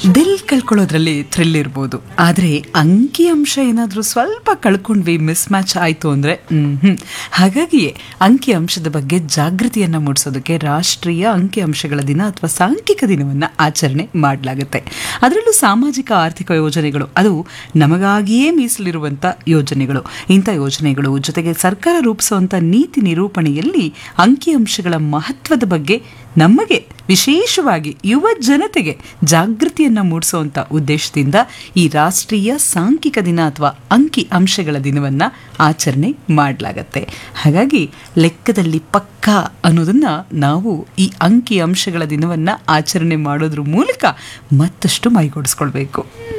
ದಿಲ್ ಕಳ್ಕೊಳ್ಳೋದ್ರಲ್ಲಿ thrill ಇರ್ಬೋದು ಆದರೆ ಅಂಕಿ ಅಂಶ ಏನಾದರೂ ಸ್ವಲ್ಪ ಕಳ್ಕೊಂಡ್ವಿ ಮಿಸ್ ಮ್ಯಾಚ್ ಆಯಿತು ಅಂದರೆ ಹ್ಮ್ ಹಾಗಾಗಿಯೇ ಅಂಕಿ ಅಂಶದ ಬಗ್ಗೆ ಜಾಗೃತಿಯನ್ನು ಮೂಡಿಸೋದಕ್ಕೆ ರಾಷ್ಟ್ರೀಯ ಅಂಕಿ ಅಂಶಗಳ ದಿನ ಅಥವಾ ಸಾಂಖ್ಯಿಕ ದಿನವನ್ನು ಆಚರಣೆ ಮಾಡಲಾಗುತ್ತೆ ಅದರಲ್ಲೂ ಸಾಮಾಜಿಕ ಆರ್ಥಿಕ ಯೋಜನೆಗಳು ಅದು ನಮಗಾಗಿಯೇ ಮೀಸಲಿರುವಂಥ ಯೋಜನೆಗಳು ಇಂಥ ಯೋಜನೆಗಳು ಜೊತೆಗೆ ಸರ್ಕಾರ ರೂಪಿಸುವಂಥ ನೀತಿ ನಿರೂಪಣೆಯಲ್ಲಿ ಅಂಕಿಅಂಶಗಳ ಮಹತ್ವದ ಬಗ್ಗೆ ನಮಗೆ ವಿಶೇಷವಾಗಿ ಯುವ ಜನತೆಗೆ ಜಾಗೃತಿಯನ್ನು ಮೂಡಿಸುವಂಥ ಉದ್ದೇಶದಿಂದ ಈ ರಾಷ್ಟ್ರೀಯ ಸಾಂಖ್ಯಿಕ ದಿನ ಅಥವಾ ಅಂಕಿ ಅಂಶಗಳ ದಿನವನ್ನು ಆಚರಣೆ ಮಾಡಲಾಗತ್ತೆ ಹಾಗಾಗಿ ಲೆಕ್ಕದಲ್ಲಿ ಪಕ್ಕ ಅನ್ನೋದನ್ನು ನಾವು ಈ ಅಂಕಿ ಅಂಶಗಳ ದಿನವನ್ನು ಆಚರಣೆ ಮಾಡೋದ್ರ ಮೂಲಕ ಮತ್ತಷ್ಟು ಮೈಗೂಡಿಸ್ಕೊಳ್ಬೇಕು